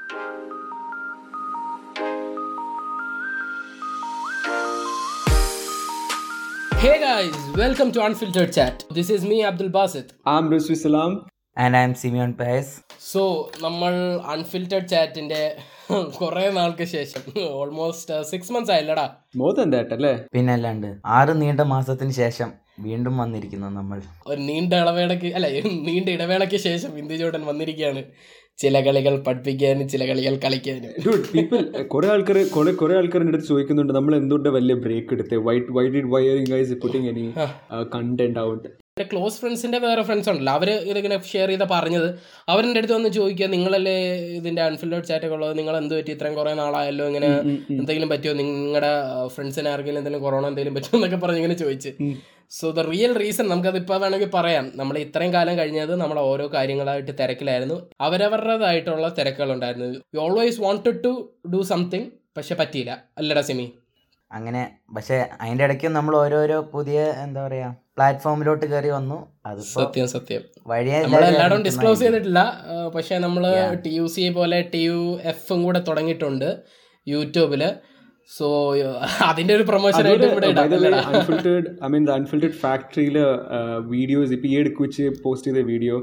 Hey guys, welcome to Unfiltered Chat. This is me, Abdul Basit. I'm Rizvi Salam. And I'm Simeon Pius so നമ്മൾ unfiltered ചാറ്റിന്റെ കുറേ നാൾക്ക് ശേഷം almost six months ആയില്ലടാ More than that, അല്ലേ പിന്നല്ലാണ്ട് ആറ് നീണ്ട മാസത്തിന് ശേഷം വീണ്ടും വന്നിരിക്കുന്നു നമ്മൾ ഒരു നീണ്ട ഇടവേളയ്ക്ക് അല്ല ഒരു നീണ്ട ഇടവേളയ്ക്ക് ശേഷം ഇന്ത്യ ജോർഡൻ വന്നിരിക്കുകയാണ് ചില കളികൾ പഠിപ്പിക്കാനും ചില കളികൾ കളിക്കാനും ഡൂഡ് പീപ്പിൾ കുറെ ആൾക്കാർ കുറെ കുറെ ആൾക്കാരുടെ അടുത്ത് ചോദിക്കുന്നുണ്ട് നമ്മൾ എന്തുകൊണ്ട് വലിയ ബ്രേക്ക് എടുത്തേ wait why did why are guys putting any content out എൻ്റെ ക്ലോസ് ഫ്രണ്ട്സിന്റെ വേറെ ഫ്രണ്ട്സ് ഉണ്ടല്ലോ അവർ ഇതിങ്ങനെ ഷെയർ ചെയ്ത പറഞ്ഞത് അവരുടെ അടുത്ത് വന്ന് ചോദിക്കുക നിങ്ങളല്ലേ ഇതിന്റെ അൺഫിൽറ്റഡ് ചാറ്റൊക്കെ ഉള്ളത് നിങ്ങൾ എന്ത് പറ്റി ഇത്രയും കുറേ നാളായല്ലോ ഇങ്ങനെ എന്തെങ്കിലും പറ്റുമോ നിങ്ങളുടെ ഫ്രണ്ട്സിന് ആർക്കെങ്കിലും എന്തെങ്കിലും കൊറോണ എന്തെങ്കിലും പറ്റുമോ എന്നൊക്കെ പറഞ്ഞ് ഇങ്ങനെ ചോദിച്ച് സോ ദ റിയൽ റീസൺ നമുക്കത് ഇപ്പോൾ വേണമെങ്കിൽ പറയാം നമ്മൾ ഇത്രയും കാലം കഴിഞ്ഞത് നമ്മൾ ഓരോ കാര്യങ്ങളായിട്ട് തിരക്കിലായിരുന്നു അവരവരുടേതായിട്ടുള്ള തിരക്കുകളുണ്ടായിരുന്നു you always wanted to do something പക്ഷെ പറ്റിയില്ല അല്ലടാ സിമി അങ്ങനെ പക്ഷെ അതിന്റെ ഇടയ്ക്ക് നമ്മൾ ഓരോരോ പുതിയ എന്താ പറയാ പ്ലാറ്റ്ഫോമിലോട്ട് കയറി വന്നു അതിപ്പോ സത്യം സത്യം വഴിയെ നമ്മൾ എല്ലായിടും ഡിസ്ക്ലോസ് ചെയ്തിട്ടില്ല ആ, പക്ഷേ നമ്മൾ ടി യു സി പോലെ ടി യു എഫും കൂടെ തുടങ്ങിയിട്ടുണ്ട് യൂട്യൂബില് സോ അതിന്റെ ഒരു പ്രൊമോഷൻ ആയിട്ട് ഇവിടെ ഇടാം അല്ലേടാ? അൺഫിൽറ്റേഡ് ഐ മീൻ അൺഫിൽറ്റഡ് ഫാക്ടറിയിൽ വീഡിയോസ് ഇപ്പൊ ഈ എടുക്ക് വെച്ച് പോസ്റ്റ് ചെയ്ത വീഡിയോ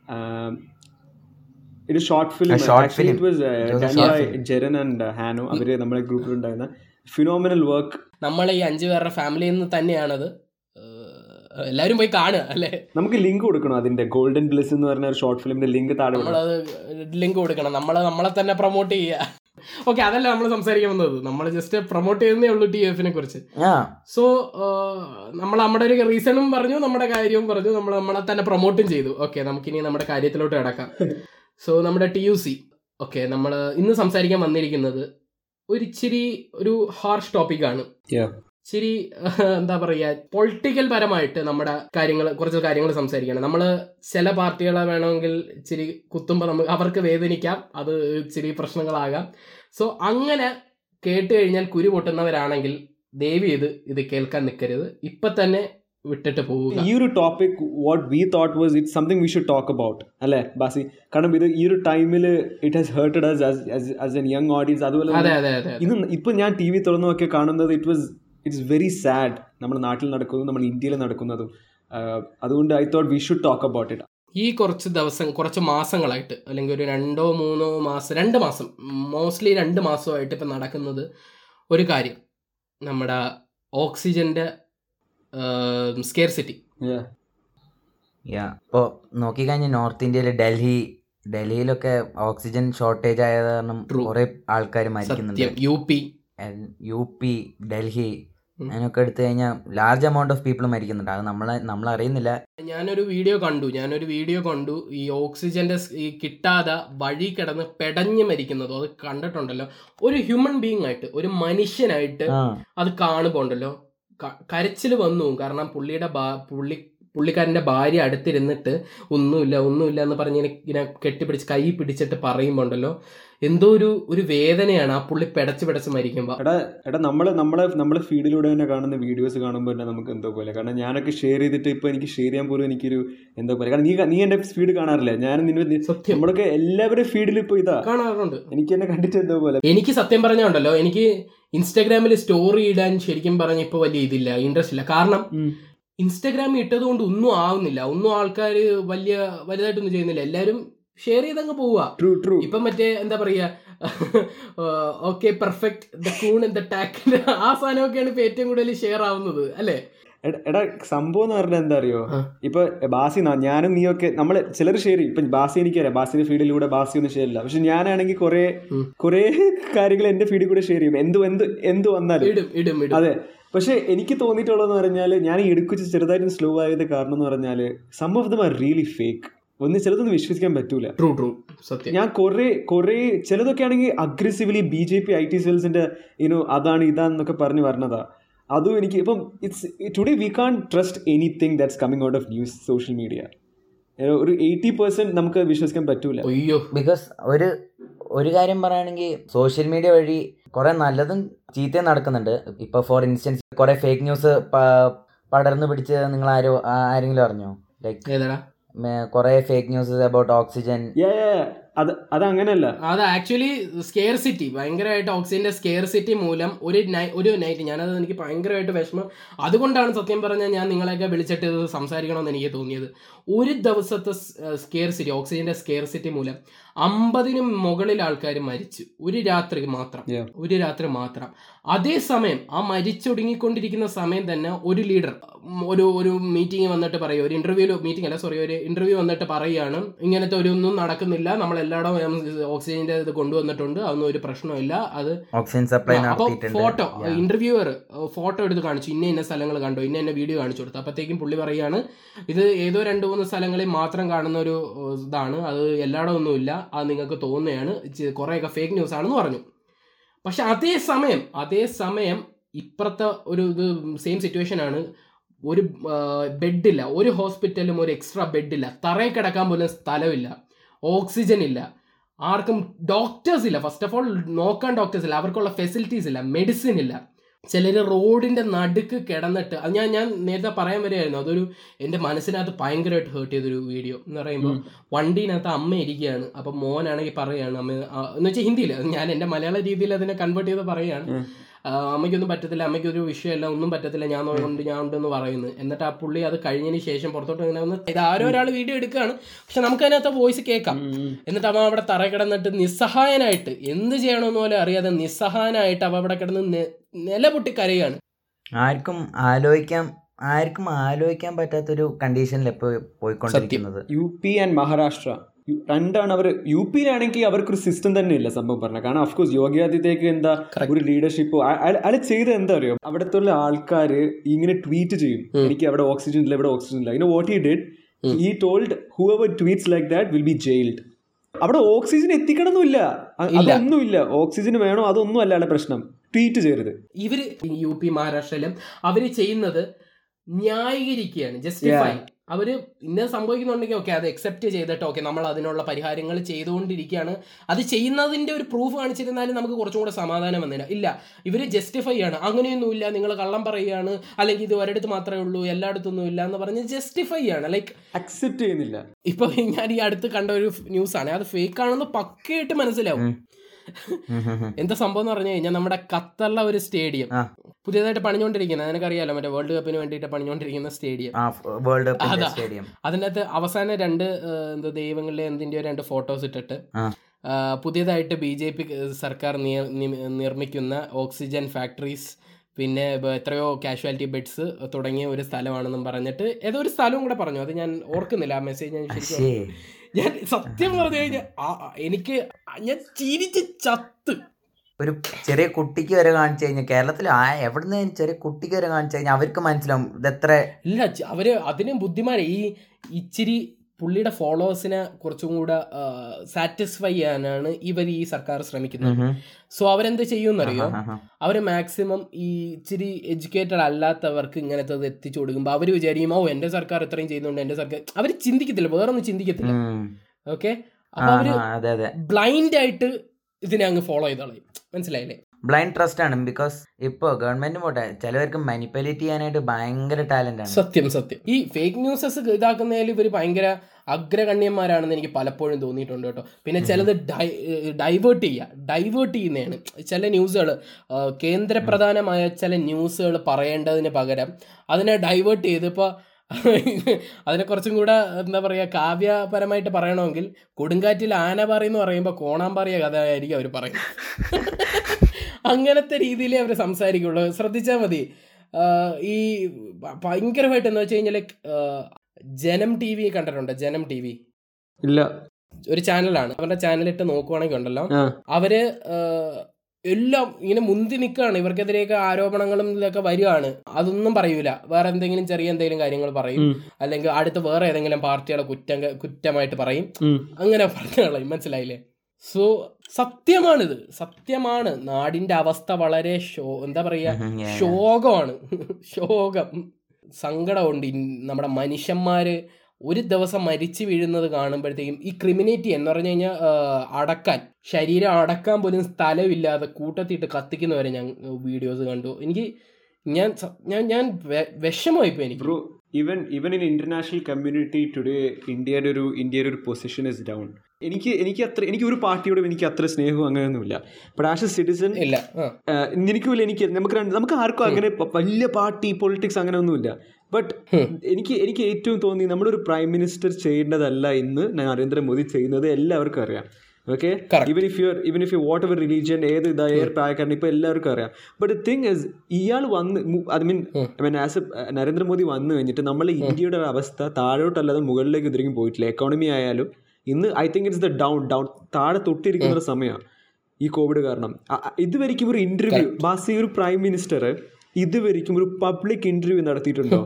ഒരു short film short actually it was It was a done short by ജെറൻ ആൻഡ് ഹാനോ അവര് നമ്മുടെ ഗ്രൂപ്പിൽ ഉണ്ടായിരുന്ന ഫിനോമിനൽ വർക്ക് നമ്മൾ ഈ അഞ്ചു പേരുടെ ഫാമിലിയിൽ നിന്ന് തന്നെയാണത് ആ, എല്ലാവരും പോയി കാണുക അല്ലേ നമുക്ക് ലിങ്ക് കൊടുക്കണം അതിന്റെ ഗോൾഡൻ ബ്ലിസ് എന്ന് പറഞ്ഞ ഒരു ഷോർട്ട് ഫിലിമിന്റെ ലിങ്ക് താഴെ വിടണം. നമ്മളത് ലിങ്ക് കൊടുക്കണം നമ്മൾ നമ്മളെ തന്നെ പ്രൊമോട്ട് ചെയ്യുക ഓക്കെ അതല്ല നമ്മൾ സംസാരിക്കാൻ വന്നത് നമ്മൾ ജസ്റ്റ് പ്രൊമോട്ട് ചെയ്യുന്നേ ഉള്ളൂ ടി എഫിനെ കുറിച്ച് ആ സോ നമ്മൾ നമ്മുടെ ഒരു റീസണും പറഞ്ഞു നമ്മുടെ കാര്യവും പറഞ്ഞു നമ്മൾ നമ്മളെ തന്നെ പ്രൊമോട്ടും ചെയ്തു ഓക്കെ നമുക്കിനി നമ്മുടെ കാര്യത്തിലോട്ട് കിടക്കാം സോ നമ്മുടെ ടി യു സി ഓക്കെ നമ്മൾ ഇന്ന് സംസാരിക്കാൻ വന്നിരിക്കുന്നത് ഒരു ഇച്ചിരി ഒരു ഹാർഷ് ടോപ്പിക്കാണ് Yeah. ഇച്ചിരി എന്താ പറയുക പൊളിറ്റിക്കൽ പരമായിട്ട് നമ്മുടെ കാര്യങ്ങൾ കുറച്ച് കാര്യങ്ങൾ സംസാരിക്കണം നമ്മൾ ചില പാർട്ടികളെ വേണമെങ്കിൽ ഇച്ചിരി കുത്തുമ്പോൾ നമുക്ക് അവർക്ക് വേദനിക്കാം അത് ഇച്ചിരി പ്രശ്നങ്ങളാകാം സോ അങ്ങനെ കേട്ട് കഴിഞ്ഞാൽ കുരു പൊട്ടുന്നവരാണെങ്കിൽ ദയവ് ചെയ്ത് ഇത് കേൾക്കാൻ നിൽക്കരുത് ഇപ്പൊ തന്നെ വിട്ടിട്ട് പോവുക ഈ ഒരു topic what we thought was it something we should talk about അല്ലേ ബാസി കാരണം ഇത് ഈ ഒരു ടൈമിൽ it has hurted us as an young audience അതുപോലെ അതെ തന്നെ അതെ അതെ ഇത് ഇപ്പൊ ഞാൻ ടി വി തുറന്നു നോക്കി കാണുന്നത് it was it's very sad നമ്മുടെ നാട്ടിൽ നടക്കുന്നതും നമ്മുടെ ഇന്ത്യയിൽ നടക്കുന്നതും ആഹ് അതുകൊണ്ട് I thought we should talk about it ഈ കുറച്ച് ദിവസം കുറച്ച് മാസങ്ങളായിട്ട് അല്ലെങ്കിൽ ഒരു രണ്ടോ മൂന്നോ മാസം രണ്ട് മാസം മോസ്റ്റ്ലി രണ്ട് മാസമായിട്ട് ഇപ്പം നടക്കുന്നത് ഒരു കാര്യം നമ്മുടെ ഓക്സിജൻ്റെ സ്കെയർ സിറ്റി യാ ഇപ്പോൾ നോക്കിക്കഴിഞ്ഞാൽ നോർത്ത് ഇന്ത്യയിൽ ഡൽഹി ഡൽഹിയിലൊക്കെ ഓക്സിജൻ ഷോർട്ടേജ് ആയത് കാരണം True. കുറെ ആൾക്കാർ മരിക്കുന്നുണ്ട് സത്യം U P U P Delhi ഉം. അതിനൊക്കെ എടുത്തു കഴിഞ്ഞാൽ ലാർജ് എമൗണ്ട് ഓഫ് പീപ്പിൾ മരിക്കുന്നുണ്ട് അത് നമ്മളെ നമ്മൾ അറിയുന്നില്ല ഞാനൊരു വീഡിയോ കണ്ടു ഞാനൊരു വീഡിയോ കണ്ടു ഈ ഓക്സിജന്റെ സ് ഈ കിട്ടാതെ വഴി കിടന്ന് പെടഞ്ഞ് മരിക്കുന്നതോ അത് കണ്ടിട്ടുണ്ടല്ലോ ഒരു ഹ്യൂമൻ ബീങ് ആയിട്ട് ഒരു മനുഷ്യനായിട്ട് ആ അത് കാണുമ്പോൾ ഉണ്ടല്ലോ കരച്ചിൽ വന്നു കാരണം പുള്ളിയുടെ ബാ- പുള്ളി പുള്ളിക്കാരൻ്റെ ഭാര്യ അടുത്തിരുന്നിട്ട് ഒന്നുമില്ല ഒന്നുമില്ല എന്ന് പറഞ്ഞ് ഇങ്ങനെ ഇങ്ങനെ കെട്ടിപ്പിടിച്ച് കൈ പിടിച്ചിട്ട് പറയുമ്പോൾ ഉണ്ടല്ലോ എന്തോ ഒരു ഒരു വേദനയാണ് ആ പുള്ളി പെടച്ച് പെടച്ച് മരിക്കുമ്പോൾ എടാ എടാ നമ്മള് നമ്മളെ നമ്മളെ ഫീഡിലൂടെ തന്നെ കാണുന്ന വീഡിയോസ് കാണുമ്പോൾ തന്നെ നമുക്ക് എന്തോ പോലെ കാരണം ഞാനൊക്കെ ഷെയർ ചെയ്തിട്ട് ഇപ്പൊ എനിക്ക് ഷെയർ ചെയ്യാൻ പോലും എനിക്കൊരു എന്തോ പോലെ കാരണം നീ നീ എന്റെ ഫീഡ് കാണാറില്ല ഞാൻ നിന്നെ സത്യം നമ്മളൊക്കെ എല്ലാവരും ഫീഡിൽ ഇപ്പൊ ഇതാ കാണാറുണ്ട് എനിക്ക് എന്നെ കണ്ടിട്ട് എന്തോ പോലെ എനിക്ക് സത്യം പറഞ്ഞുണ്ടല്ലോ എനിക്ക് ഇൻസ്റ്റാഗ്രാമിൽ സ്റ്റോറി ഇടാൻ ശരിക്കും പറഞ്ഞ ഇപ്പോൾ വലിയ ഇതില്ല ഇൻട്രസ്റ്റ് ഇല്ല കാരണം ഇൻസ്റ്റാഗ്രാമിൽ ഇട്ടത് കൊണ്ട് ഒന്നും ആവുന്നില്ല ഒന്നും ആൾക്കാർ വലിയ വലുതായിട്ടൊന്നും ചെയ്യുന്നില്ല എല്ലാവരും ഷെയർ ചെയ്തങ്ങ് പോവുക ട്രൂ ട്രൂ ഇപ്പം മറ്റേ എന്താ പറയാ ഓക്കെ പെർഫെക്റ്റ് ദ കൂൺ ദ ടാക്ക് ആ സാധനമൊക്കെയാണ് ഇപ്പൊ ഏറ്റവും കൂടുതൽ ഷെയർ ആവുന്നത് അല്ലേ എടാ- എടാ സംഭവം എന്ന് പറഞ്ഞാൽ എന്താ അറിയോ ആ. ഇപ്പൊ ബാസി ന- ഞാനും നീയൊക്കെ നമ്മൾ ചിലർ ഷെയർ ചെയ്യും ഇപ്പൊ ബാസി എനിക്കറിയാം ബാസിന്റെ ഫീഡിലൂടെ ബാസി ഒന്നും ഷെയർ ഇല്ല പക്ഷെ ഞാനാണെങ്കിൽ കുറെ ഉം. കുറെ കാര്യങ്ങൾ എന്റെ ഫീഡിൽ കൂടെ ഷെയർ ചെയ്യും എന്ത് എന്ത് എന്ത് വന്നാലും ഇടും ഇടും ഇടും അതെ പക്ഷെ എനിക്ക് തോന്നിയിട്ടുള്ളതെന്ന് പറഞ്ഞാൽ ഞാൻ ഈ എടുക്കുച്ച് ചെറുതായിട്ട് സ്ലോ ആയത് കാരണം എന്ന് പറഞ്ഞാൽ some of them are really fake ഒന്ന് ചിലതൊന്നും വിശ്വസിക്കാൻ പറ്റൂല ട്രൂ ട്രൂ സത്യം ഞാൻ കുറെ കുറെ ചിലതൊക്കെ ആണെങ്കിൽ aggressively B J P I T സെൽസിന്റെ യുനോ അതാണ് ഇതാന്നൊക്കെ പറഞ്ഞു പറഞ്ഞതാ അതും എനിക്ക് ഇപ്പം it's today we can't trust anything that's coming out of news social media ഒരു എയ്റ്റി പെർസെന്റ് നമുക്ക് വിശ്വസിക്കാൻ പറ്റൂല അയ്യോ ബിക്കോസ് ഒരു ഒരു കാര്യം പറയുകയാണെങ്കിൽ സോഷ്യൽ മീഡിയ വഴി കുറെ നല്ലതും ചീത്തയും നടക്കുന്നുണ്ട് ഇപ്പൊ ഫോർ ഇൻസ്റ്റൻസ് കുറെ ഫേക്ക് ന്യൂസ് പടർന്നു പിടിച്ച് നിങ്ങൾ ആരോ ആ- ആരെങ്കിലും അറിഞ്ഞോ ലൈക്ക് ഏതാടാ കുറെ ഫേക്ക് ന്യൂസ് അബൌട്ട് ഓക്സിജൻ അത് അത് അങ്ങനെയല്ല അത് ആക്ച്വലി സ്കെയർ സിറ്റി ഭയങ്കരമായിട്ട് ഓക്സിജന്റെ സ്കെയർ സിറ്റി മൂലം ഒരു നൈ- ഒരു നൈറ്റ് ഞാനത് എനിക്ക് ഭയങ്കരമായിട്ട് വിഷമം അതുകൊണ്ടാണ് സത്യം പറഞ്ഞാൽ ഞാൻ നിങ്ങളെയൊക്കെ വിളിച്ചിട്ട് ഇത് സംസാരിക്കണമെന്ന് എനിക്ക് തോന്നിയത് ഒരു ദിവസത്തെ സ്കെയർ സിറ്റി ഓക്സിജന്റെ സ്കെയർ സിറ്റി മൂലം അമ്പതിനും മുകളിൽ ആൾക്കാർ മരിച്ചു ഒരു രാത്രി മാത്രം Yeah. ഒരു രാത്രി മാത്രം അതേസമയം ആ മരിച്ചൊടുങ്ങിക്കൊണ്ടിരിക്കുന്ന സമയം തന്നെ ഒരു ലീഡർ ഒരു ഒരു മീറ്റിംഗ് വന്നിട്ട് പറയും ഒരു ഇന്റർവ്യൂ മീറ്റിംഗ് അല്ല സോറി ഒരു ഇന്റർവ്യൂ വന്നിട്ട് പറയുകയാണ് ഇങ്ങനത്തെ ഒരു ഒന്നും നടക്കുന്നില്ല നമ്മൾ എല്ലായിടവും ഓക്സിജന്റെ ഇത് കൊണ്ടുവന്നിട്ടുണ്ട് അതൊന്നും ഒരു പ്രശ്നമില്ല അത് ഓക്സിജൻ സപ്ലൈ അപ്പൊ നടത്തിയിട്ടുണ്ട് ഫോട്ടോ Yeah. ഇന്റർവ്യൂവർ ഫോട്ടോ എടുത്ത് കാണിച്ചു ഇന്ന ഇന്ന സ്ഥലങ്ങൾ കണ്ടു ഇന്ന ഇന്ന വീഡിയോ കാണിച്ചു കൊടുത്തു അപ്പത്തേക്കും പുള്ളി പറയാണ് ഇത് ഏതോ രണ്ട് മൂന്ന് സ്ഥലങ്ങളിൽ മാത്രം കാണുന്ന ഒരു ഏഹ്, ഇതാണ് അത് എല്ലായിടവും ഒന്നുമില്ല അത് നിങ്ങൾക്ക് തോന്നുകയാണ് ചെ- കുറേയൊക്കെ ഫേക്ക് ന്യൂസ് ആണെന്ന് പറഞ്ഞു പക്ഷെ അതേ സമയം അതേ സമയം ഇപ്പുറത്തെ ഒരു ഇത് സെയിം സിറ്റുവേഷൻ ആണ് ഒരു ബെഡില്ല ഒരു ഹോസ്പിറ്റലും ഒരു എക്സ്ട്രാ ബെഡില്ല തറയിൽ കിടക്കാൻ പോലും സ്ഥലമില്ല ഓക്സിജൻ ഇല്ല ആർക്കും ഡോക്ടേഴ്സ് ഇല്ല ഫസ്റ്റ് ഓഫ് ഓൾ നോക്കാൻ ഡോക്ടേഴ്സ് ഇല്ല അവർക്കുള്ള ഫെസിലിറ്റീസ് ഇല്ല മെഡിസിൻ ഇല്ല ചിലർ റോഡിന്റെ നടുക്ക് കിടന്നിട്ട് അത് ഞാൻ ഞാൻ നേരത്തെ പറയാൻ വരികയായിരുന്നു അതൊരു എൻ്റെ മനസ്സിനകത്ത് ഭയങ്കരമായിട്ട് ഹേർട്ട് ചെയ്തൊരു വീഡിയോ എന്ന് പറയുമ്പോൾ വണ്ടിനകത്ത് അമ്മ ഇരിക്കുകയാണ് അപ്പം മോനാണെങ്കിൽ പറയുകയാണ് അമ്മ ആ, എന്ന് വെച്ചാൽ ഹിന്ദിയിൽ ഞാൻ എൻ്റെ മലയാള രീതിയിൽ അതിനെ കൺവേർട്ട് ചെയ്ത് പറയുകയാണ് ആ, അമ്മയ്ക്കൊന്നും പറ്റത്തില്ല അമ്മയ്ക്കൊരു വിഷയമല്ല ഒന്നും പറ്റത്തില്ല ഞാൻ ഉണ്ട് ഞാൻ ഉണ്ടെന്ന് പറയുന്നു എന്നിട്ട് ആ പുള്ളി അത് കഴിഞ്ഞതിന് ശേഷം പുറത്തോട്ട് ഇങ്ങനെ വന്ന് ഇത് ആരോ ഒരാൾ വീഡിയോ എടുക്കുകയാണ് പക്ഷെ നമുക്ക് അതിനകത്ത് വോയിസ് കേൾക്കാം എന്നിട്ട് അവൻ അവിടെ തറ കിടന്നിട്ട് നിസ്സഹായനായിട്ട് എന്ത് ചെയ്യണമെന്ന് പോലും അറിയാതെ നിസ്സഹായനായിട്ട് അവ അവിടെ കിടന്ന് നെ- നിലപൊട്ടി കരയാണ് ആർക്കും ആലോചിക്കാൻ ആർക്കും ആലോചിക്കാൻ പറ്റാത്തൊരു കണ്ടീഷനിൽ ഇപ്പോൾ പോയിക്കൊണ്ടിരിക്കുന്നത് യു പി ആൻഡ് മഹാരാഷ്ട്ര യു- രണ്ടാണ് അവർ യു പിയിലാണെങ്കിൽ അവർക്കൊരു സിസ്റ്റം തന്നെ ഇല്ല സംഭവം പറഞ്ഞത് കാരണം അഫ്കോഴ്സ് യോഗി ആദിത്യക്ക് എന്താ Correct. ഒരു ലീഡർഷിപ്പ് അയാൾ ചെയ്ത് എന്താ അറിയോ അവിടുത്തെ ആൾക്കാർ ഇങ്ങനെ ട്വീറ്റ് ചെയ്യും എനിക്ക് അവിടെ ഓക്സിജൻ ഇല്ല ഇവിടെ ഓക്സിജൻ ഇല്ല ഇങ്ങനെ what he did he told whoever tweets like that will be jailed അവിടെ ഓക്സിജൻ എത്തിക്കണമെന്നില്ല അ- ഇല്ല. അതൊന്നുമില്ല ഓക്സിജൻ വേണോ അതൊന്നും അല്ല അയാളുടെ പ്രശ്നം ട്വീറ്റ് ചെയ്യരുത് ഇവര് യു പി മഹാരാഷ്ട്രയിലും അവര് ചെയ്യുന്നത് ന്യായീകരിക്കുകയാണ് ജസ്റ്റിഫൈ അവര് ഇന്നത് സംഭവിക്കുന്നുണ്ടെങ്കിൽ ഓക്കെ അത് അക്സെപ്റ്റ് ചെയ്തിട്ട് ഓക്കെ നമ്മൾ അതിനുള്ള പരിഹാരങ്ങൾ ചെയ്തുകൊണ്ടിരിക്കുകയാണ് അത് ചെയ്യുന്നതിന്റെ ഒരു പ്രൂഫ് കാണിച്ചിരുന്നാലും നമുക്ക് കുറച്ചും കൂടെ സമാധാനം വന്നില്ല ഇല്ല ഇവര് ജസ്റ്റിഫൈ ആണ് അങ്ങനെയൊന്നുമില്ല നിങ്ങൾ കള്ളം പറയുകയാണ് അല്ലെങ്കിൽ ഇത് ഒരിടത്ത് മാത്രമേ ഉള്ളൂ എല്ലായിടത്തൊന്നും ഇല്ല എന്ന് പറഞ്ഞ് ജസ്റ്റിഫൈ ആണ് ലൈക്ക് അക്സെപ്റ്റ് ചെയ്യുന്നില്ല ഇപ്പൊ ഞാൻ ഈ അടുത്ത് കണ്ട ഒരു ന്യൂസ് ആണ് അത് ഫേക്ക് ആണെന്ന് പക്കയായിട്ട് മനസ്സിലാവും ഉം ഉം ഉം. എന്താ സംഭവം എന്ന് പറഞ്ഞു കഴിഞ്ഞാൽ നമ്മുടെ ഖത്തറിലെ ഒരു സ്റ്റേഡിയം ആ. പുതിയതായിട്ട് പണിഞ്ഞുകൊണ്ടിരിക്കുന്നത് നിനക്കറിയാലോ മറ്റേ വേൾഡ് കപ്പിന് വേണ്ടിയിട്ട് പണിഞ്ഞുകൊണ്ടിരിക്കുന്ന സ്റ്റേഡിയം ആ വേൾഡ് കപ്പിന്റെ അതാ. സ്റ്റേഡിയം അതിനകത്ത് അവസാന രണ്ട് ഏഹ്, എന്താ ദൈവങ്ങളിലെ എന്തിൻ്റെയോ രണ്ട് ഫോട്ടോസ് ഇട്ടിട്ട് ആ. ആ, പുതിയതായിട്ട് ബി ജെ പി സർക്കാർ നിയ- നി- നിർമ്മിക്കുന്ന ഓക്സിജൻ ഫാക്ടറീസ് പിന്നെ ഇപ്പൊ എത്രയോ കാഷ്വാലിറ്റി ബെഡ്സ് തുടങ്ങിയ ഒരു സ്ഥലമാണെന്നും പറഞ്ഞിട്ട് ഏതോ ഒരു സ്ഥലവും കൂടെ പറഞ്ഞു അത് ഞാൻ ഓർക്കുന്നില്ല ആ മെസ്സേജ് ഞാൻ ശരിക്കും ശേ ഞാൻ സത്യം പറഞ്ഞു കഴിഞ്ഞാൽ എനിക്ക് ഞാൻ ചിരിച്ച് ചത്ത് ഒരു ചെറിയ കുട്ടിക്ക് വരെ കാണിച്ചു കഴിഞ്ഞാൽ കേരളത്തിൽ ആ എവിടുന്ന് ചെറിയ കുട്ടിക്ക് വരെ കാണിച്ചു കഴിഞ്ഞാൽ അവർക്ക് മനസ്സിലാവും ഇതെത്ര ഇല്ല ച- അവര് അതിന് ബുദ്ധിമാരെ ഈ ഇച്ചിരി പുള്ളിയുടെ ഫോളോവേഴ്സിനെ കുറച്ചും കൂടെ സാറ്റിസ്ഫൈ ചെയ്യാനാണ് ഇവർ ഈ സർക്കാർ ശ്രമിക്കുന്നത് ഉം ഉം. സോ അവരെന്ത് ചെയ്യുമെന്നറിയോ ആഹാ, ആഹാ. അവർ മാക്സിമം ഈ ഇച്ചിരി എഡ്യൂക്കേറ്റഡ് അല്ലാത്തവർക്ക് ഇങ്ങനത്തെ എത്തിച്ചു കൊടുക്കുമ്പോൾ അവർ വിചാരിക്കും ഓ എൻ്റെ സർക്കാർ ഇത്രയും ചെയ്യുന്നുണ്ട് എൻ്റെ സർക്കാർ അവർ ചിന്തിക്കത്തില്ല വേറൊന്നും ചിന്തിക്കത്തില്ല ഉം. ഓക്കെ ആ, അപ്പൊ അവര് ആ, അതെ അതെ ബ്ലൈൻഡ് ആയിട്ട് ഇതിനെ അങ്ങ് ഫോളോ ചെയ്തോളയും മനസ്സിലായില്ലേ ബ്ലൈൻഡ് ട്രസ്റ്റ് ആണ് ബിക്കോസ് ഇപ്പോൾ ഗവൺമെന്റ് പോട്ടെ ചിലവർക്ക് മാനിപ്പുലേറ്റ് ചെയ്യാനായിട്ട് ഭയങ്കര ടാലന്റ് ആണ് സത്യം സത്യം ഈ ഫേക്ക് ന്യൂസസ് ഇതാക്കുന്നതിൽ ഇവർ ഭയങ്കര അഗ്രഗണ്യന്മാരാണെന്ന് എനിക്ക് പലപ്പോഴും തോന്നിയിട്ടുണ്ട് കേട്ടോ പിന്നെ ചിലത് ഡൈവേർട്ട് ചെയ്യുക ഡൈവേർട്ട് ചെയ്യുന്നതാണ് ചില ന്യൂസുകൾ കേന്ദ്രപ്രധാനമായ ചില ന്യൂസുകൾ പറയേണ്ടതിന് പകരം അതിനെ ഡൈവേർട്ട് ചെയ്ത് ഇപ്പോൾ അതിനെ കുറച്ചും കൂടെ എന്താ പറയുക കാവ്യപരമായിട്ട് പറയണമെങ്കിൽ കൊടുങ്കാറ്റിൽ ആന പറയും എന്ന് പറയുമ്പോൾ കോണാമ്പാറിയ കഥ ആയിരിക്കും അവർ പറയുന്നത് അങ്ങനത്തെ രീതിയിലേ അവർ സംസാരിക്കുള്ളൂ ശ്രദ്ധിച്ചാൽ മതി ആഹ് ഈ ഭ- ഭയങ്കരമായിട്ട് എന്ന് വെച്ച് കഴിഞ്ഞാൽ ജനം ടി വി കണ്ടിട്ടുണ്ട് ജനം ടി വി ഇല്ല ഒരു ചാനലാണ് അവരുടെ ചാനലിട്ട് നോക്കുവാണെങ്കിൽ ഉണ്ടല്ലോ ആ അവര് ആഹ്, എല്ലാം ഇങ്ങനെ മുന്തി നിൽക്കുകയാണ് ഇവർക്കെതിരെയൊക്കെ ആരോപണങ്ങളും ഇതൊക്കെ വരികയാണ് അതൊന്നും പറയൂല വേറെ എന്തെങ്കിലും ചെറിയ എന്തെങ്കിലും കാര്യങ്ങൾ പറയും ഉം. അല്ലെങ്കിൽ അടുത്ത് വേറെ ഏതെങ്കിലും പാർട്ടിയുടെ കുറ്റം കുറ്റമായിട്ട് പറയും ഉം. അങ്ങനെ പറഞ്ഞു കളയും മനസ്സിലായില്ലേ സോ സത്യമാണിത് സത്യമാണ് നാടിന്റെ അവസ്ഥ വളരെ ഷോ എന്താ പറയാ ഉം, yeah, yeah. ശോകമാണ് ശോകം സങ്കടമുണ്ട് ഇൻ- നമ്മുടെ മനുഷ്യന്മാര് ഒരു ദിവസം മരിച്ചു വീഴുന്നത് കാണുമ്പോഴത്തേക്കും ഈ ക്രിമിനേറ്റി എന്ന് പറഞ്ഞു കഴിഞ്ഞാൽ അടക്കാൻ ശരീരം അടക്കാൻ പോലും സ്ഥലമില്ലാതെ കൂട്ടത്തിയിട്ട് കത്തിക്കുന്നവരെ ഞാൻ വീഡിയോസ് കണ്ടു എനിക്ക് ഞാൻ സ- ഞാൻ ഞാൻ വെ- വിഷമമായിപ്പോ എനിക്ക് bro even even in international community today ഇന്ത്യയുടെ ഒരു ഇന്ത്യയുടെ ഒരു പൊസിഷൻ ഇസ് ഡൗൺ എനിക്ക് എനിക്ക് അത്ര എനിക്ക് ഒരു പാർട്ടിയോടും എനിക്ക് അത്ര സ്നേഹവും അങ്ങനെയൊന്നുമില്ല ബട്ട് ആസ് എ സിറ്റിസൺ ഇല്ല ആ എനിക്കുമില്ല എനിക്ക് നമുക്ക് രണ്ട് നമുക്ക് ആർക്കും അങ്ങനെ പ- വലിയ പാർട്ടി പൊളിറ്റിക്സ് അങ്ങനെ ഒന്നുമില്ല ബട്ട് എനിക്ക് എനിക്ക് ഏറ്റവും തോന്നി നമ്മുടെ ഒരു പ്രൈം മിനിസ്റ്റർ ചെയ്യേണ്ടതല്ല ഇന്ന് നരേന്ദ്രമോദി ചെയ്യുന്നത് എല്ലാവർക്കും അറിയാം okay Correct. Even if your even if you what ever religion ഏത് ഇതാ ഏത് പ്രായക്കാരൻ ഇപ്പൊ എല്ലാവർക്കും അറിയാം ബട്ട് തിങ് ഇസ് ഇയാൾ വന്ന് I mean I mean as A Narendra Modi വന്നു കഴിഞ്ഞിട്ട് നമ്മളെ ഇന്ത്യയുടെ ഒരു അവസ്ഥ താഴോട്ടല്ലാതെ മുകളിലേക്ക് ഇതുവരെയും പോയിട്ടില്ല എക്കോണമി ആയാലും ഇന്ന് I think it's the down down താഴെ തൊട്ടിരിക്കുന്ന ഒരു സമയമാണ് ഈ കോവിഡ് കാരണം അ- അ- ഇതുവരെയ്ക്കും ഒരു ഇന്റർവ്യൂ ബാസി ഒരു പ്രൈം മിനിസ്റ്റർ ഇതുവരെയ്ക്കും ഒരു പബ്ലിക് ഇന്റർവ്യൂ നടത്തിയിട്ടുണ്ടോ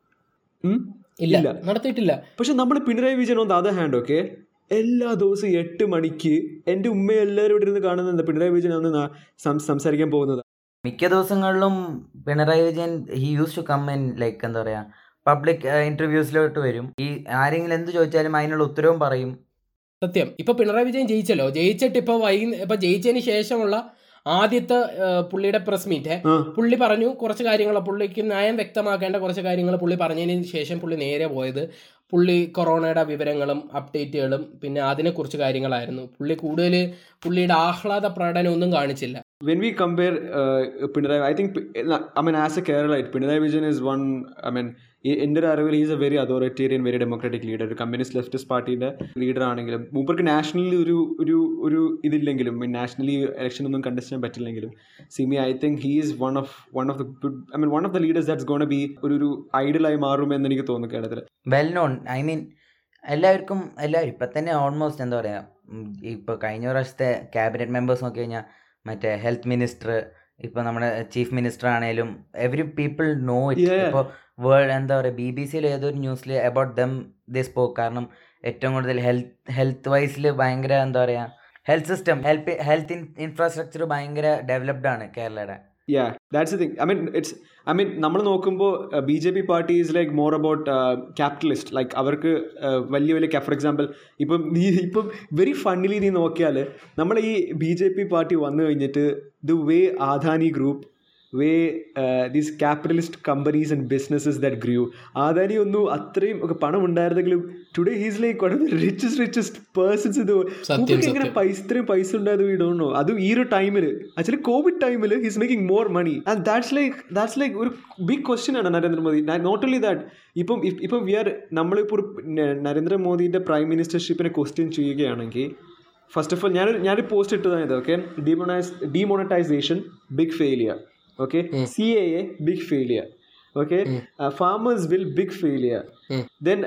ഉം? ഇല്ല നടത്തിയിട്ടില്ല പക്ഷെ നമ്മൾ Pinarayi Vijayan on the other hand okay എല്ലാ ദിവസവും എട്ട് മണിക്ക് എൻ്റെ ഉമ്മ എല്ലാവരും ഇവിടെ ഇരുന്ന് കാണുന്നത് പിണറായി വിജയൻ അന്ന് ന- സം- സംസാരിക്കാൻ പോകുന്നത് മിക്ക ദിവസങ്ങളിലും Pinarayi Vijayan he use to come in like എന്താ പറയാ പബ്ലിക് ഇന്റർവ്യൂസിലോട്ട് വരും ഈ ആരെങ്കിലും എന്ത് ചോദിച്ചാലും അതിനുള്ള ഉത്തരവും പറയും സത്യം ഇപ്പൊ പിണറായി വിജയൻ ജയിച്ചല്ലോ ജയിച്ചിട്ട് ഇപ്പൊ വൈകുന്ന ഇപ്പൊ ജയിച്ചതിന് ശേഷമുള്ള ആദ്യത്തെ ആ, പുള്ളിയുടെ പ്രസ് മീറ്റ് ആ പുള്ളി പറഞ്ഞു കുറച്ച് കാര്യങ്ങൾ പുള്ളിക്ക് നയം വ്യക്തമാക്കേണ്ട കുറച്ച് കാര്യങ്ങൾ പുള്ളി പറഞ്ഞതിന് ശേഷം പുള്ളി നേരെ പോയത് പുള്ളി കൊറോണയുടെ വിവരങ്ങളും അപ്ഡേറ്റുകളും പിന്നെ അതിനെക്കുറിച്ച് കാര്യങ്ങളായിരുന്നു പുള്ളി കൂടുതൽ പുള്ളിയുടെ ആഹ്ലാദ പ്രകടനം ഒന്നും കാണിച്ചില്ല when we compare uh, Pinarayi, I think I mean as a Keralite, Pinarayi Vijayan is one. I mean, എൻ്റെ ഒരു അറിവിൽ is a very authoritarian very democratic leader ഒരു കമ്മ്യൂണിസ്റ്റ് ലെഫ്റ്റിസ്റ്റ് പാർട്ടിയുടെ ലീഡർ ആണെങ്കിലും മൂപ്പർക്ക് നാഷണലി ഒരു ഒരു ഒരു ഇതില്ലെങ്കിലും നാഷണലി ഇലക്ഷൻ ഒന്നും കണ്ടസ്റ്റ് ചെയ്യാൻ പറ്റില്ലെങ്കിലും സിമി I think he is one of one of the I mean one of the leaders that's gonna be ഒരു ഒരു ഐഡലായി മാറുമെന്ന് എനിക്ക് തോന്നുന്നു കേരളത്തിൽ വെൽ നോൺ ഐ മീൻ എല്ലാവർക്കും എല്ലാവരും ഇപ്പം തന്നെ ഓൾമോസ്റ്റ് എന്താ പറയുക ഇപ്പോൾ കഴിഞ്ഞ പ്രാവശ്യത്തെ ക്യാബിനറ്റ് മെമ്പേഴ്സ് നോക്കി കഴിഞ്ഞാൽ മറ്റേ ഹെൽത്ത് മിനിസ്റ്റർ ഇപ്പോൾ നമ്മുടെ ചീഫ് മിനിസ്റ്റർ ആണേലും every people know it Yeah. ഇപ്പോൾ വേൾഡ് എന്താ പറയുക ബി ബി സിയിൽ ഏതൊരു ന്യൂസിൽ അബൌട്ട് ദം ദി സ്പോക്ക് കാരണം ഏറ്റവും കൂടുതൽ ഹെൽത്ത് ഹെൽത്ത് വൈസിൽ ഭയങ്കര എന്താ പറയുക health system health health infrastructure ഭയങ്കര ഡെവലപ്ഡ് ആണ് കേരളയുടെ yeah that's thing I mean it's I mean നമ്മൾ നോക്കുമ്പോൾ B J P party is like more about capitalist like അവർക്ക് uh, വലിയ വലിയ ഫോർ എക്സാമ്പിൾ ഇപ്പം നീ ഇപ്പം വെരി ഫണ്ണിലി നീ നോക്കിയാൽ നമ്മൾ ഈ ബി ജെ പി പാർട്ടി വന്നു കഴിഞ്ഞിട്ട് the way Adani group way these capitalist companies and businesses that ഗ്രൂ ആദാനി ഒന്നും അത്രയും ഒക്കെ പണം ഉണ്ടായിരുന്നെങ്കിലും today he's like one of the richest richest persons ഇത് സത്യം, എങ്ങനെ സത്യം. പൈസ ഇത്രയും പൈസ ഉണ്ടായത് വി ഡോണ്ട് നോ അതും ഈ ഒരു ടൈമിൽ ആക്ച്വലി കോവിഡ് ടൈമിൽ he's making more money and that's like that's like ഒരു ബിഗ് ക്വസ്റ്റ്യൻ ആണ് നരേന്ദ്രമോദി നോട്ട് ഓൺലി ദാറ്റ് ഇപ്പം ഇ- ഇപ്പം വി ആർ നമ്മളിപ്പോൾ ഒരു ന- നരേന്ദ്രമോദിൻ്റെ പ്രൈം മിനിസ്റ്റർഷിപ്പിനെ ക്വസ്റ്റ്യൻ ചെയ്യുകയാണെങ്കിൽ ഫസ്റ്റ് ഓഫ് ഓൾ ഞാൻ ഞാനൊരു പോസ്റ്റ് ഇട്ടതാണ് okay ഡിമോണൈസ് demonetisation big failure okay C A A big failure okay farmers will big failure ഉം. ദെൻ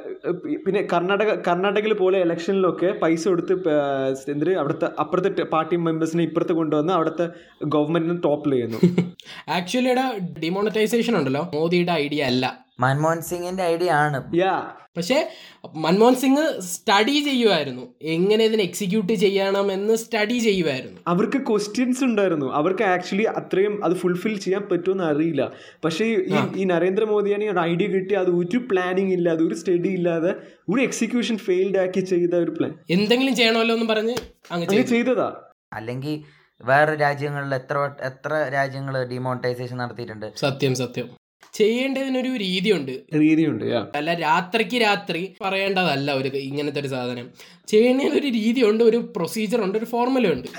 പിന്നെ കർണാടക കർണാടകയിൽ പോലെ ഇലക്ഷനിലൊക്കെ പൈസ കൊടുത്ത് എന്തിന് അവിടുത്തെ അപ്പുറത്തെ പാർട്ടി മെമ്പേഴ്സിനെ ഇപ്പുറത്ത് കൊണ്ടുവന്ന് അവിടുത്തെ ഗവൺമെന്റിനെ ടോപ്പിൽ ചെയ്യുന്നു ആക്ച്വലിയുടെ ഡിമോണറ്റൈസേഷൻ ഉണ്ടല്ലോ മോദിയുടെ ഐഡിയ അല്ല മൻമോഹൻ സിംഗിന്റെ ഐഡിയ ആണ് യാ പക്ഷേ മൻമോഹൻ സിംഗ് സ്റ്റഡി ചെയ്യുമായിരുന്നു എങ്ങനെ ഇതിനെ എക്സിക്യൂട്ട് ചെയ്യണമെന്ന് സ്റ്റഡി ചെയ്യുമായിരുന്നു അവർക്ക് ക്വസ്റ്റ്യൻസ് ഉണ്ടായിരുന്നു അവർക്ക് ആക്ച്വലി അത്രയും അത് ഫുൾഫിൽ ചെയ്യാൻ പറ്റുമെന്ന് അറിയില്ല പക്ഷേ ഈ ഈ നരേന്ദ്രമോദിയാണ് ഒരു ഐഡിയ കിട്ടി അത് ഒരു പ്ലാനിങ് ഇല്ലാതെ ഒരു സ്റ്റഡി ഇല്ലാതെ ഒരു എക്സിക്യൂഷൻ ഫെയിൽഡ് ആക്കി ചെയ്ത ഒരു പ്ലാൻ എന്തെങ്കിലും ചെയ്യണമല്ലോ എന്ന് പറഞ്ഞ് അങ്ങ് അങ്ങനെ ചെയ്തു ചെയ്തതാ അല്ലെങ്കിൽ വേറെ രാജ്യങ്ങളിൽ എത്ര വട്ട- എത്ര രാജ്യങ്ങൾ ഡിമോണിറ്റൈസേഷൻ നടത്തിയിട്ടുണ്ട് സത്യം സത്യം ചെയ്യേണ്ടതിനൊരു രീതിയുണ്ട് രീതിയുണ്ട് യാ അല്ല രാത്രിക്ക് രാത്രി പറയേണ്ടതല്ല ഒരു ഇങ്ങനത്തെ ഒരു സാധനം ചെയ്യേണ്ടതിന് ഒരു രീതിയുണ്ട് ഒരു പ്രൊസീജിയർ ഉണ്ട് ഒരു ഫോർമുല ഉണ്ട്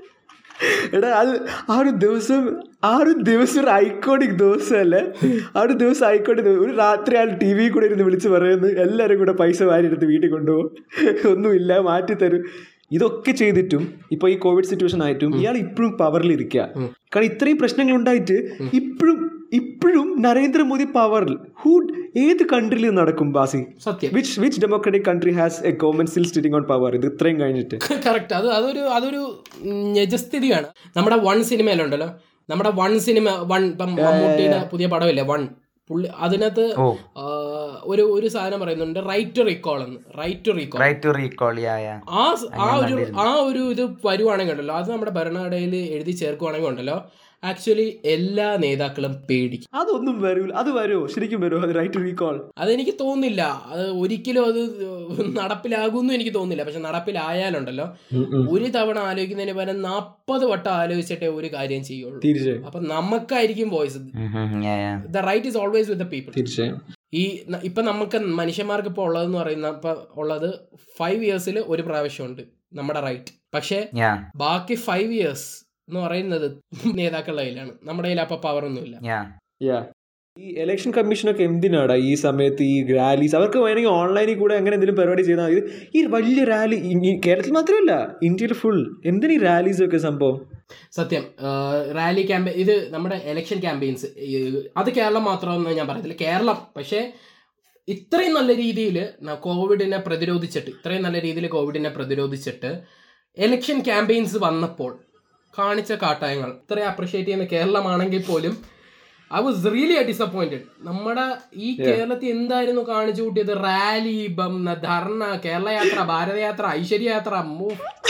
എടാ അത് ആ ഒരു ദിവസം ആ ഒരു ദിവസം ഒരു ഐക്കോണിക് ദിവസമല്ലേ ആ ഒരു ദിവസം ഐക്കോണിക് ദിവസം ഒരു രാത്രി ആൾ ടി വി കൂടെ ഇരുന്ന് വിളിച്ച് പറയുന്നു എല്ലാവരും കൂടെ പൈസ വാരി എടുത്ത് വീട്ടിൽ കൊണ്ടുപോകും ഒന്നുമില്ല മാറ്റിത്തരും ഇതൊക്കെ ചെയ്തിട്ടും ഇപ്പോൾ ഈ കോവിഡ് സിറ്റുവേഷൻ ആയിട്ടും ഇയാൾ ഇപ്പോഴും പവറിൽ ഇരിക്കുക കാരണം ഇത്രയും പ്രശ്നങ്ങൾ ഉണ്ടായിട്ട് ഇപ്പോഴും ഇപ്പോഴും നരേന്ദ്രമോദി പവറിൽ ഹൂ ഏത് കൺട്രിയിൽ നടക്കും ബാസി സത്യം which which democratic country has a government still sitting on power ഇത് ഇത്രയും കഴിഞ്ഞിട്ട് കറക്റ്റ് അത് അതൊരു അതൊരു നിജസ്ഥിതിയാണ് നമ്മുടെ വൺ സിനിമയിലുണ്ടല്ലോ നമ്മുടെ വൺ സിനിമ വൺ ഇപ്പം മമ്മൂട്ടിയുടെ പുതിയ പടമില്ലേ വൺ പുള്ളി അതിനകത്ത് ഓ ആ, ഒരു ഒരു സാധനം പറയുന്നുണ്ട് റൈറ്റ് ടു റീകോൾ എന്ന് right to recall right to recall യായ ആ സ- ആ ഒരു ആ ഒരു ഇത് വരുവാണെങ്കിൽ ഉണ്ടല്ലോ അത് നമ്മുടെ ഭരണഘടനയിൽ എഴുതി ചേർക്കുവാണെങ്കിൽ ഉണ്ടല്ലോ ആക്ച്വലി എല്ലാ നേതാക്കളും പേടിക്കും അതൊന്നും വരൂല അത് വരുമോ ശരിക്കും വരുമോ അത് റൈറ്റ് റീകോൾ അതെനിക്ക് തോന്നുന്നില്ല അത് ഒരിക്കലും അത് നടപ്പിലാകുമെന്നും എനിക്ക് തോന്നുന്നില്ല പക്ഷെ നടപ്പിലായാലുണ്ടല്ലോ ഒരു തവണ ആലോചിക്കുന്നതിന് പകരം നാൽപ്പത് വട്ടം ആലോചിച്ചിട്ടേ ഒരു കാര്യം ചെയ്യുള്ളൂ തീർച്ചയായും അപ്പൊ നമുക്കായിരിക്കും voice yeah the right is always with the people തീർച്ചയായും ഈ ന- ഇപ്പം നമുക്ക് മനുഷ്യന്മാർക്ക് ഇപ്പോൾ ഉള്ളതെന്ന് പറയുന്ന ഇപ്പം ഉള്ളത് ഫൈവ് ഇയേഴ്സിൽ ഒരു പ്രാവശ്യമുണ്ട് നമ്മുടെ റൈറ്റ് പക്ഷേ ഞാ ബാക്കി ഫൈവ് ഇയേഴ്സ് എന്ന് പറയുന്നത് നേതാക്കളുടെ കയ്യിലാണ് നമ്മുടെ കയ്യിൽ അപ്പം പവർ ഒന്നുമില്ല ഞാ യാ ഈ ഇലക്ഷൻ കമ്മീഷനൊക്കെ എന്തിനാടാ ഈ സമയത്ത് ഈ റാലീസ് അവർക്ക് വേണമെങ്കിൽ ഓൺലൈനിൽ കൂടെ അങ്ങനെ എന്തെങ്കിലും പരിപാടി ചെയ്താൽ മതി ഈ വലിയ റാലി കേരളത്തിൽ മാത്രമല്ല ഇന്ത്യയിൽ ഫുൾ എന്തിനീ റാലീസ് ഒക്കെ സംഭവം സത്യം റാലി ക്യാമ്പയിൻ ഇത് നമ്മുടെ ഇലക്ഷൻ ക്യാമ്പയിൻസ് അത് കേരളം മാത്രമെന്ന് ഞാൻ പറയത്തില്ല കേരളം പക്ഷേ ഇത്രയും നല്ല രീതിയിൽ കോവിഡിനെ പ്രതിരോധിച്ചിട്ട് ഇത്രയും നല്ല രീതിയിൽ കോവിഡിനെ പ്രതിരോധിച്ചിട്ട് ഇലക്ഷൻ ക്യാമ്പയിൻസ് വന്നപ്പോൾ കാണിച്ച കാട്ടായങ്ങൾ ഇത്രയും അപ്രിഷ്യേറ്റ് ചെയ്യുന്ന കേരളമാണെങ്കിൽ പോലും ഐ വാസ് റിയലി ഡിസപ്പോയിന്റഡ് നമ്മുടെ ഈ കേരളത്തിൽ എന്തായിരുന്നു കാണിച്ചു കൂട്ടിയത് റാലി ബം ധർണ കേരള യാത്ര ഭാരതയാത്ര ഐശ്വര്യയാത്ര അമ്മോ.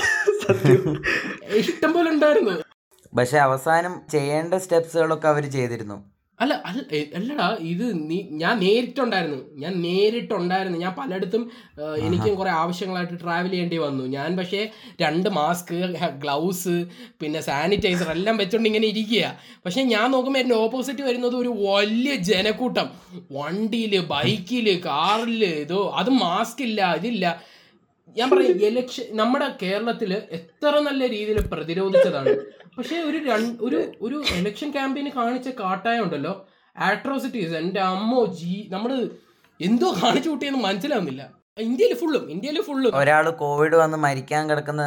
ഇഷ്ടം പോലെ ഉണ്ടായിരുന്നു പക്ഷെ അവസാനം ചെയ്യേണ്ട സ്റ്റെപ്സുകളൊക്കെ അവർ ചെയ്തിരുന്നു അല്ല അല്ല എ- അല്ലടാ ഇത് നീ ഞാൻ നേരിട്ടുണ്ടായിരുന്നു ഞാൻ നേരിട്ടുണ്ടായിരുന്നു ഞാൻ പലയിടത്തും ആ, എനിക്കും കുറെ ആവശ്യങ്ങളായിട്ട് ട്രാവൽ ചെയ്യേണ്ടി വന്നു ഞാൻ പക്ഷേ രണ്ട് മാസ്ക് ഗ്ലൗസ് പിന്നെ സാനിറ്റൈസർ എല്ലാം വെച്ചോണ്ട് ഇങ്ങനെ ഇരിക്കുക പക്ഷെ ഞാൻ നോക്കുമ്പോൾ എൻ്റെ ഓപ്പോസിറ്റ് വരുന്നത് ഒരു വലിയ ജനക്കൂട്ടം വണ്ടിയിൽ ബൈക്കിൽ കാറിൽ ഇതോ അത് മാസ്ക് ഇല്ല ഇതില്ല ഞാൻ പറയും ഇലക്ഷൻ നമ്മുടെ കേരളത്തിൽ എത്ര നല്ല രീതിയിൽ പ്രതിരോധിച്ചതാണ് പക്ഷേ ഒരു രണ്ട് ഒരു ഒരു ഇലക്ഷൻ ക്യാമ്പയിന് കാണിച്ച കാട്ടായം ഉണ്ടല്ലോ ആട്രോസിറ്റീസ് എൻ്റെ അമ്മോ ജി നമ്മൾ എന്തോ കാണിച്ചു കൂട്ടിയെന്ന് മനസ്സിലാവുന്നില്ല ഇന്ത്യയിൽ ഫുള്ളും ഇന്ത്യയിൽ ഫുള്ളും ഒരാൾ കോവിഡ് വന്ന് മരിക്കാൻ കിടക്കുന്ന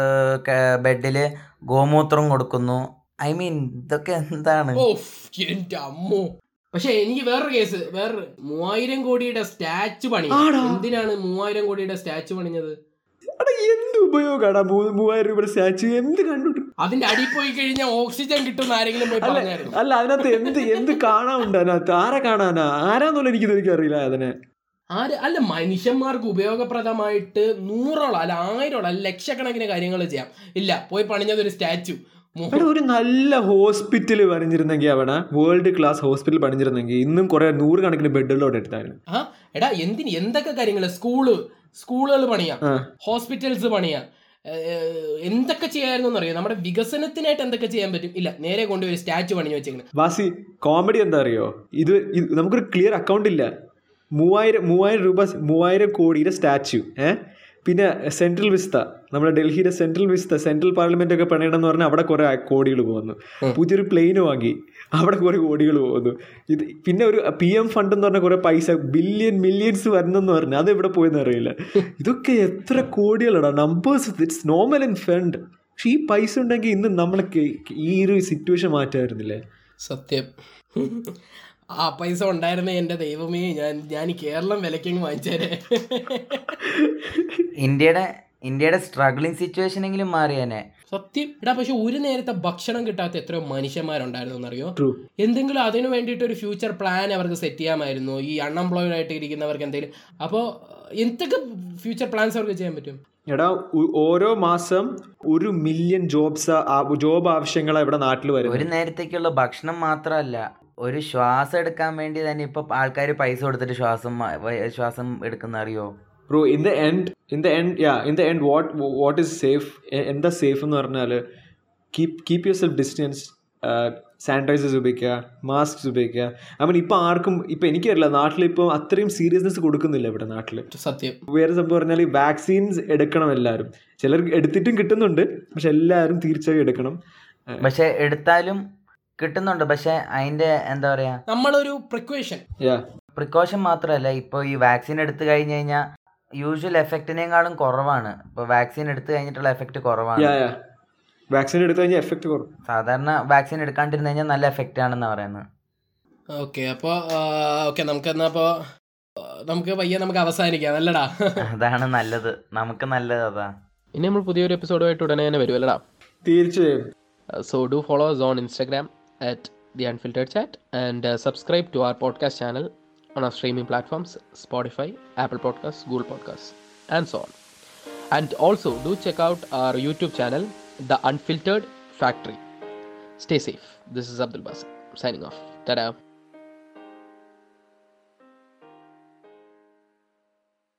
ബെഡില് ഗോമൂത്രം കൊടുക്കുന്നു ഐ മീൻ ഇതൊക്കെ എന്താണ് ഓ എൻ്റെ അമ്മോ പക്ഷെ എനിക്ക് വേറൊരു കേസ് വേറെ മൂവായിരം കോടിയുടെ സ്റ്റാച്ചു പണി എന്തിനാണ് മൂവായിരം കോടിയുടെ സ്റ്റാച്ചു പണിഞ്ഞത് എടാ എന്ത് ഉപയോഗമാണ് മൂവായിരം രൂപയുടെ സ്റ്റാച്ചു എന്ത് കണ്ടുപിടി അതിന്റെ അടി പോയി കഴിഞ്ഞാൽ ഓക്സിജൻ കിട്ടുന്ന ആരെങ്കിലും പോയി പറഞ്ഞായിരുന്നു അല്ല അതിനകത്ത് എന്ത് എന്ത് കാണാനുണ്ട് അതിനകത്ത് ആരെ കാണാനാ ആരാന്നുള്ള എനിക്ക് ഇതൊരിക്കും അറിയില്ല അതിനെ ആര് അല്ല മനുഷ്യന്മാർക്ക് ഉപയോഗപ്രദമായിട്ട് നൂറോളം അല്ല ആയിരോളം അല്ല ലക്ഷക്കണക്കിന് കാര്യങ്ങൾ ചെയ്യാം ഇല്ല പോയി പണിഞ്ഞത് ഒരു സ്റ്റാച്ചു എടാ ഒരു നല്ല ഹോസ്പിറ്റൽ പണിഞ്ഞിരുന്നെങ്കിൽ അവിടെ വേൾഡ് ക്ലാസ് ഹോസ്പിറ്റൽ പണിഞ്ഞിരുന്നെങ്കിൽ ഇന്നും കുറെ നൂറുകണക്കിന് ബെഡുകളോട് എടുത്തായിരുന്നു ആ എടാ എന്തിന് എന്തൊക്കെ കാര്യങ്ങൾ സ്കൂള് സ്കൂളുകൾ പണിയാം ആ. ഹോസ്പിറ്റൽസ് പണിയാം ഏഹ്, എന്തൊക്കെ ചെയ്യായിരുന്നു അറിയാം നമ്മുടെ വികസനത്തിനായിട്ട് എന്തൊക്കെ ചെയ്യാൻ പറ്റും ഇല്ല നേരെ കൊണ്ടുപോയി ഒരു സ്റ്റാച്ചു പണി വെച്ചേക്കുന്നത് വാസി കോമഡി എന്താ അറിയോ ഇത് ഇത് നമുക്കൊരു ക്ലിയർ അക്കൗണ്ട് ഇല്ല മൂവായിരം മൂവായിരം രൂപ മൂവായിരം കോടിയുടെ സ്റ്റാച്ചു ഏ പിന്നെ സെൻട്രൽ വിസ്ത നമ്മുടെ ഡൽഹിയിലെ സെൻട്രൽ വിസ്ത സെൻട്രൽ പാർലമെന്റ് ഒക്കെ പണിയണം എന്ന് പറഞ്ഞാൽ അവിടെ കുറെ കോടികൾ പോകുന്നു പുതിയൊരു പ്ലെയിൻ വാങ്ങി അവിടെ കുറെ കോടികൾ പോകുന്നു ഇത് പിന്നെ ഒരു പി എം ഫണ്ട് എന്ന് പറഞ്ഞ കുറെ പൈസ ബില്യൺ മില്യൺസ് വരണമെന്ന് പറഞ്ഞു അത് എവിടെ പോയെന്ന് അറിയില്ല ഇതൊക്കെ എത്ര കോടികളാണ് numbers it's normal and fund പക്ഷെ ഈ പൈസ ഉണ്ടെങ്കിൽ ഇന്ന് നമ്മളെ ഈ ഒരു സിറ്റുവേഷൻ മാറ്റായിരുന്നില്ലേ സത്യം ആ പൈസ ഉണ്ടായിരുന്ന എൻ്റെ ദൈവമേ ഞാൻ ഞാൻ ഈ കേരളം വിലക്കങ്ങ് വാങ്ങിച്ചേരെ ഇന്ത്യയുടെ ഇന്ത്യയുടെ സ്ട്രഗ്ലിംഗ് സിറ്റുവേഷൻ എങ്കിലും മാറിയേനെ സത്യം എടാ പക്ഷെ ഒരു നേരത്തെ ഭക്ഷണം കിട്ടാത്ത എത്രയോ മനുഷ്യന്മാരുണ്ടായിരുന്നു എന്നറിയോ ട്രൂ എന്തെങ്കിലും അതിനു വേണ്ടിയിട്ട് ഒരു ഫ്യൂച്ചർ പ്ലാൻ അവർക്ക് സെറ്റ് ചെയ്യാമായിരുന്നു ഈ അൺഎംപ്ലോയിഡ് ആയിട്ട് ഇരിക്കുന്നവർക്ക് എന്തെങ്കിലും അപ്പോൾ എന്തൊക്കെ ഫ്യൂച്ചർ പ്ലാൻസ് അവർക്ക് ചെയ്യാൻ പറ്റും എടാ ഉ- ഓരോ മാസം ഒരു മില്യൺ ജോബ്സ് ജോബ് ആവശ്യങ്ങളാണ് ഇവിടെ നാട്ടിൽ ഒരു വരുന്നത് നേരത്തേക്കുള്ള ഭക്ഷണം മാത്രമല്ല ഒരു ശ്വാസം എടുക്കാൻ വേണ്ടി തന്നെ ഇപ്പൊ ആൾക്കാർ പൈസ കൊടുത്തിട്ട് ശ്വാസം മ- വ- ശ്വാസം എടുക്കുന്ന അറിയോ bro in the end in the end yeah in the end what what is safe എന്താ സേഫ് എന്ന് പറഞ്ഞാൽ keep keep yourself distance sanitisers ഉപയോഗിക്കുക മാസ്ക്സ് ഉപയോഗിക്കുക ഐ മീൻ ഇപ്പം ആർക്കും ഇപ്പം എനിക്കറിയില്ല നാട്ടിലിപ്പോൾ അത്രയും സീരിയസ്നെസ് കൊടുക്കുന്നില്ല ഇവിടെ നാട്ടിൽ സത്യം വേറെ സംഭവം പറഞ്ഞാൽ വാക്സിൻസ് എടുക്കണം എല്ലാവരും ചിലർ എടുത്തിട്ടും കിട്ടുന്നുണ്ട് പക്ഷെ എല്ലാവരും തീർച്ചയായും എടുക്കണം പക്ഷെ എടുത്താലും കിട്ടുന്നുണ്ട് പക്ഷെ അതിന്റെ എന്താ പറയാ നമ്മളൊരു പ്രിക്വേഷൻ യാ പ്രിക്കോഷൻ മാത്രമല്ല ഇപ്പോൾ ഈ വാക്സിൻ എടുത്തു കഴിഞ്ഞ് കഴിഞ്ഞാൽ യൂഷ്വൽ എഫക്റ്റിനേക്കാളും കുറവാണ് ഇപ്പോൾ വാക്സിൻ എടുത്തു കഴിഞ്ഞിട്ടുള്ള എഫക്റ്റ് കുറവാണ് യാ യാ വാക്സിൻ എടുത്തു കഴിഞ്ഞാൽ എഫക്റ്റ് കുറവ് സാധാരണ വാക്സിൻ എടുക്കാണ്ടിരുന്ന് കഴിഞ്ഞാൽ നല്ല എഫക്റ്റ് ആണെന്ന് പറയുന്നത് ഓക്കെ അപ്പോൾ ഓക്കെ നമുക്ക് എന്നാ അപ്പോൾ നമുക്ക് പയ്യെ നമുക്ക് അവസാനിക്കാം അല്ലടാ അതാണ് നല്ലത് നമുക്ക് നല്ലത് അതാ ഇനി നമ്മൾ പുതിയൊരു എപ്പിസോഡുമായിട്ട് ഉടനെ തന്നെ വരും അല്ലടാ തീർച്ചയായും so do follow us on Instagram at the Unfiltered Chat and uh, subscribe to our podcast channel on our streaming platforms Spotify, Apple Podcasts, Google Podcasts, and so on. And also do check out our YouTube channel, The Unfiltered Factory. Stay safe. This is Abdul Basit signing off. Ta-da.